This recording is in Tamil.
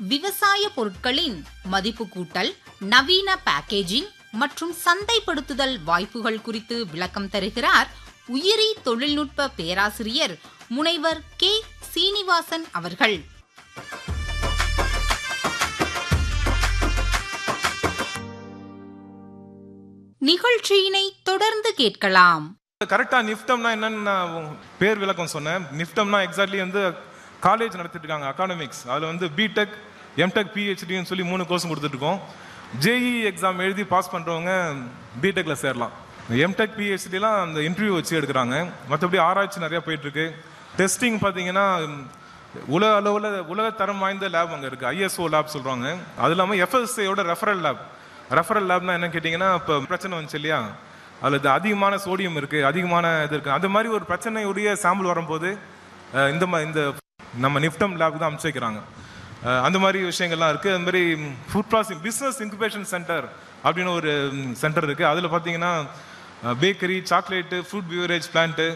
விவசாய பொருட்களின் மதிப்பு கூட்டல் நவீன பேக்கேஜிங் மற்றும் சந்தைப்படுத்துதல் வாய்ப்புகள் குறித்து விளக்கம் தருகிறார் உயிரி தொழில்நுட்ப பேராசிரியர் முனைவர் கே சீனிவாசன் அவர்கள் நிகழ்ச்சியினை தொடர்ந்து கேட்கலாம் கரெக்டா நிஃப்டம்னா என்னன்னு நான் உங்க பேர் விளக்கம் சொன்னேன் நிஃப்டம்னா எக்ஸாக்ட்லி வந்து காலேஜ் நடத்திட்டு இருக்காங்க அகாடமிக்ஸ் அதில் வந்து பிடெக் எம்டெக் பிஹெச்டின்னு சொல்லி மூணு கோர்ஸ் கொடுத்துட்டு இருக்கோம் ஜேஇ எக்ஸாம் எழுதி பாஸ் பண்ணுறவங்க பிடெக்ல சேரலாம் எம்டெக் பிஹெச்டிலாம் அந்த இன்டர்வியூ வச்சு எடுக்கிறாங்க மற்றபடி ஆராய்ச்சி நிறைய போயிட்டு இருக்கு டெஸ்டிங் பார்த்தீங்கன்னா உலக அளவில் உலக தரம் வாய்ந்த லேப் அங்கே இருக்குது ஐஎஸ்ஓ லேப் சொல்கிறாங்க அது இல்லாமல் எஃப்எஸ்ஐயோட ரெஃபரல் லேப் ரெஃபரல் லேப்னா என்ன கேட்டிங்கன்னா இப்போ பிரச்சனை வந்துச்சு இல்லையா அதில் இது அதிகமான சோடியம் இருக்குது அதிகமான இது இருக்குது அந்த மாதிரி ஒரு பிரச்சனையுடைய சாம்பிள் வரும்போது அஹ், இந்த மாதிரி இந்த நம்ம நிஃப்டம் லேப் தான் அனுப்பிச்சு வைக்கிறாங்க அஹ், அந்த மாதிரி விஷயங்கள்லாம் இருக்குது அது மாதிரி food processing business incubation centre அப்படின்னு ஒரு சென்டர் இருக்குது அதில் பார்த்தீங்கன்னா bakery chocolate food beverage plant